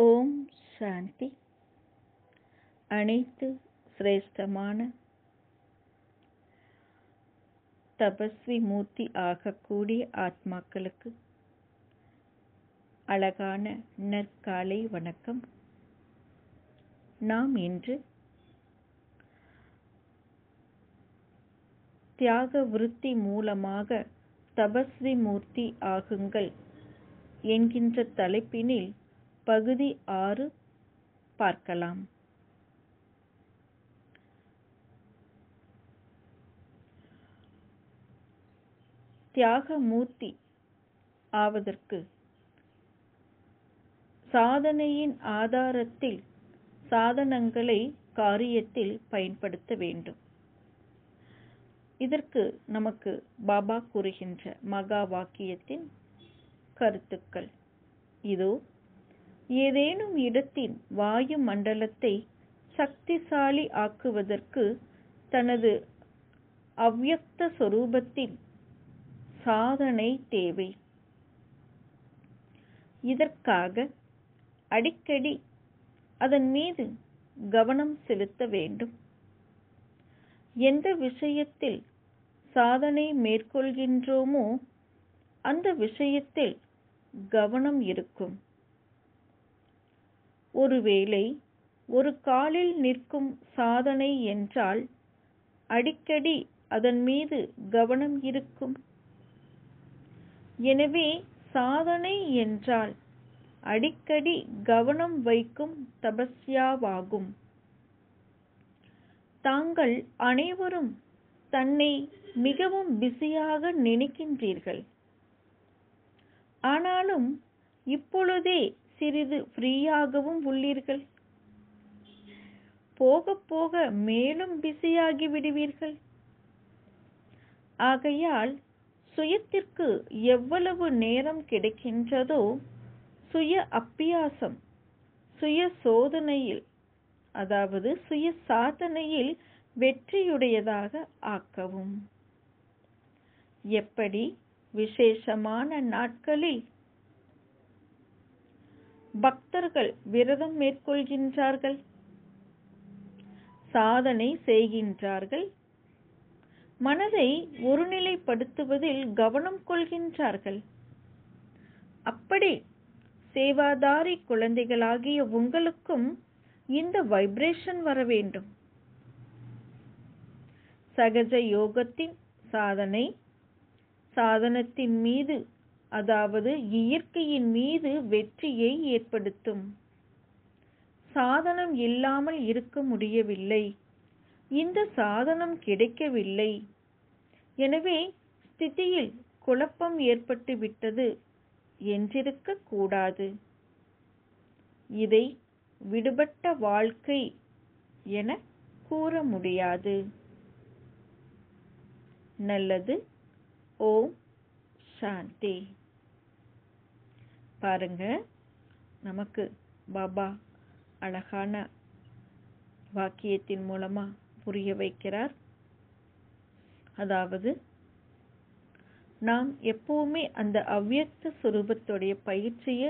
ஓம் சாந்தி அனைத்து சிரேஷ்டமான தபஸ்வி மூர்த்தி ஆகக்கூடிய ஆத்மாக்களுக்கு அழகான நற்காலை வணக்கம் நாம் இன்று தியாக விருத்தி மூலமாக தபஸ்வி மூர்த்தி ஆகுங்கள் என்கின்ற தலைப்பினில் பகுதி ஆறு பார்க்கலாம் தியாகமூர்த்தி ஆவதற்கு சாதனையின் ஆதாரத்தில் சாதனங்களை காரியத்தில் பயன்படுத்த வேண்டும் இதற்கு நமக்கு பாபா கூறுகின்ற மகா வாக்கியத்தின் கருத்துக்கள் இதோ ஏதேனும் இடத்தின் வாயு மண்டலத்தை சக்திசாலி ஆக்குவதற்கு தனது அவ்யக்த சொரூபத்தின் சாதனை தேவை இதற்காக அடிக்கடி அதன் மீது கவனம் செலுத்த வேண்டும் எந்த விஷயத்தில் சாதனை மேற்கொள்கின்றோமோ அந்த விஷயத்தில் கவனம் இருக்கும் ஒருவேளை ஒரு காலில் நிற்கும் சாதனை என்றால் அடிக்கடி அதன் மீது கவனம் இருக்கும் எனவே சாதனை என்றால் அடிக்கடி கவனம் வைக்கும் தபஸ்யாவாகும் தாங்கள் அனைவரும் தன்னை மிகவும் பிஸியாக நினைக்கின்றீர்கள் ஆனாலும் இப்பொழுதே சிறிது ஃப்ரீயாகவும் உள்ளீர்கள் போக போக மேலும் பிஸியாகி விடுவீர்கள் ஆகையால் சுயத்திற்கு எவ்வளவு நேரம் கிடைக்கின்றதோ சுய அப்பியாசம் சுய சோதனையில் அதாவது சுய சாதனையில் வெற்றியுடையதாக ஆக்கவும் எப்படி விசேஷமான நாட்களில் பக்தர்கள் விரதம் மேற்கொள்கின்றார்கள் சாதனை செய்கின்றார்கள் மனதை ஒருநிலைப்படுத்துவதில் கவனம் கொள்கின்றார்கள் அப்படி சேவாதாரி குழந்தைகளாகிய உங்களுக்கும் இந்த வைப்ரேஷன் வர வேண்டும் சகஜ யோகத்தின் சாதனை சாதனத்தின் மீது அதாவது இயற்கையின் மீது வெற்றியை ஏற்படுத்தும் சாதனம் இல்லாமல் இருக்க முடியவில்லை இந்த சாதனம் கிடைக்கவில்லை எனவே ஸ்திதியில் குழப்பம் ஏற்பட்டு விட்டது என்றிருக்க கூடாது இதை விடுபட்ட வாழ்க்கை என கூற முடியாது நல்லது ஓம் சாந்தி பாருங்க நமக்கு பாபா அழகான வாக்கியத்தின் மூலமா புரிய வைக்கிறார் அதாவது நாம் எப்பவுமே அந்த அவ்வியக்த சுரூபத்துடைய பயிற்சியை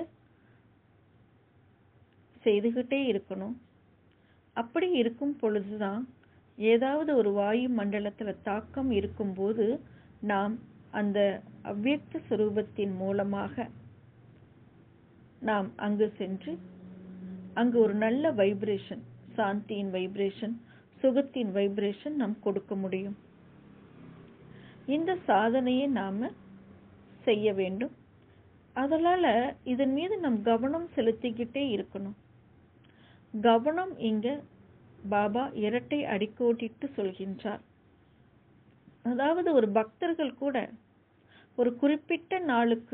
செய்துகிட்டே இருக்கணும் அப்படி இருக்கும் பொழுதுதான் ஏதாவது ஒரு வாயு மண்டலத்துல தாக்கம் இருக்கும்போது நாம் அந்த அவ்வியக்த சுரூபத்தின் மூலமாக நாம் அங்கு சென்று அங்கு ஒரு நல்ல வைப்ரேஷன் சாந்தியின் வைப்ரேஷன் சுகத்தின் வைப்ரேஷன் நாம் கொடுக்க முடியும் இந்த சாதனையை நாம செய்ய வேண்டும் அதனால இதன் மீது நம் கவனம் செலுத்திக்கிட்டே இருக்கணும் கவனம் இங்க பாபா இரட்டை அடிக்கோட்டிட்டு சொல்கின்றார் அதாவது ஒரு பக்தர்கள் கூட ஒரு குறிப்பிட்ட நாளுக்கு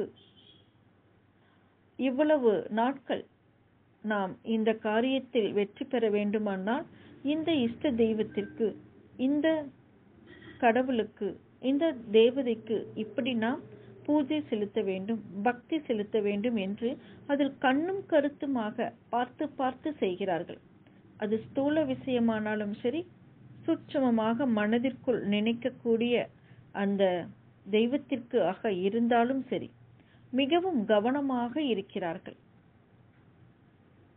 இவ்வளவு நாட்கள் நாம் இந்த காரியத்தில் வெற்றி பெற வேண்டுமானால் இந்த இஷ்ட தெய்வத்திற்கு இந்த கடவுளுக்கு இந்த தேவதைக்கு இப்படி நாம் பூஜை செலுத்த வேண்டும் பக்தி செலுத்த வேண்டும் என்று அதில் கண்ணும் கருத்துமாக பார்த்து பார்த்து செய்கிறார்கள் அது ஸ்தூல விஷயமானாலும் சரி சூட்சமமாக மனதிற்குள் நினைக்கக்கூடிய அந்த தெய்வத்திற்கு ஆக இருந்தாலும் சரி மிகவும் கவனமாக இருக்கிறார்கள்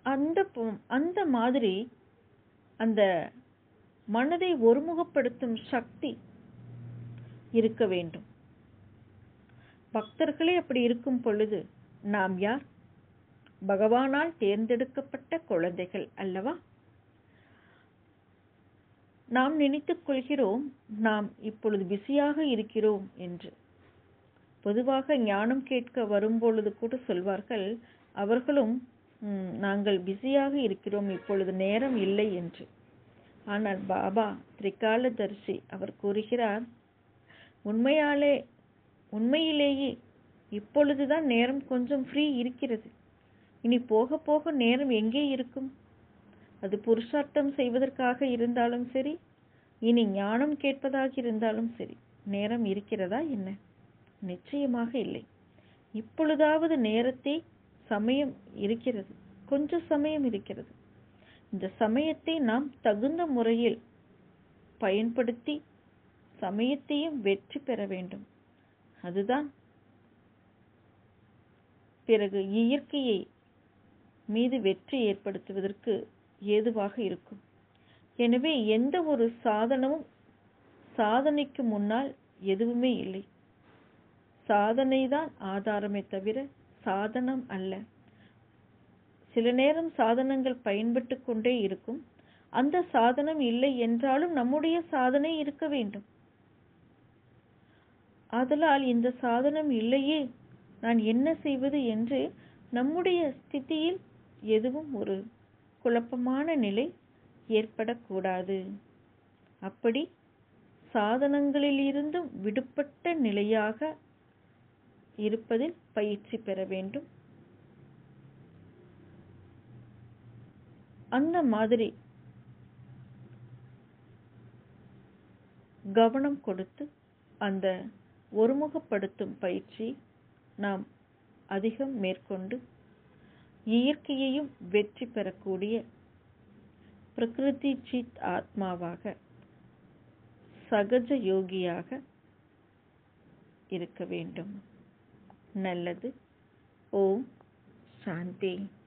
அந்த பொ- அந்த மாதிரி அந்த மனதை ஒருமுகப்படுத்தும் சக்தி இருக்க வேண்டும் பக்தர்களே அப்படி இருக்கும் பொழுது நாம் யார் பகவானால் தேர்ந்தெடுக்கப்பட்ட குழந்தைகள் அல்லவா நாம் நினைத்துக் கொள்கிறோம் நாம் இப்பொழுது பிஸியாக இருக்கிறோம் என்று பொதுவாக ஞானம் கேட்க வரும்பொழுது கூட சொல்வார்கள் அவர்களும் "ம், நாங்கள் பிஸியாக இருக்கிறோம் இப்பொழுது நேரம் இல்லை என்று ஆனால் பாபா திரிகாலதர்சி அவர் கூறுகிறார் உண்மையாலே உண்மையிலேயே இப்பொழுதுதான் நேரம் கொஞ்சம் ஃப்ரீ இருக்கிறது இனி போக போக நேரம் எங்கே இருக்கும் அது புருஷார்த்தம் செய்வதற்காக இருந்தாலும் சரி இனி ஞானம் கேட்பதாக இருந்தாலும் சரி நேரம் இருக்கிறதா என்ன நிச்சயமாக இல்லை இப்பொழுதாவது நேரத்தை சமயம் இருக்கிறது கொஞ்ச சமயம் இருக்கிறது இந்த சமயத்தை நாம் தகுந்த முறையில் பயன்படுத்தி சமயத்தையும் வெற்றி பெற வேண்டும் அதுதான் பிறகு இயற்கையை மீது வெற்றி ஏற்படுத்துவதற்கு ஏதுவாக இருக்கும் எனவே எந்த ஒரு சாதனமும் சாதனைக்கு முன்னால் எதுவுமே இல்லை சாதனைதான் ஆதாரமே தவிர சாதனம் அல்ல சில நேரம் சாதனங்கள் பயன்பட்டு கொண்டே இருக்கும் அந்த சாதனம் இல்லை என்றாலும் நம்முடைய சாதனை இருக்க வேண்டும் ஆதலால் இந்த சாதனம் இல்லையே நான் என்ன செய்வது என்று நம்முடைய ஸ்திதியில் எதுவும் ஒரு குழப்பமான நிலை ஏற்படக்கூடாது அப்படி சாதனங்களிலிருந்தும் விடுபட்ட நிலையாக இருப்பதில் பயிற்சி பெற வேண்டும் அந்த மாதிரி கவனம் கொடுத்து அந்த ஒருமுகப்படுத்தும் பயிற்சி நாம் அதிகம் மேற்கொண்டு இயற்கையையும் வெற்றி பெறக்கூடிய பிரகிருதி சித் ஆத்மாவாக சகஜ யோகியாக இருக்க வேண்டும் நல்லது ஓம் சாந்தி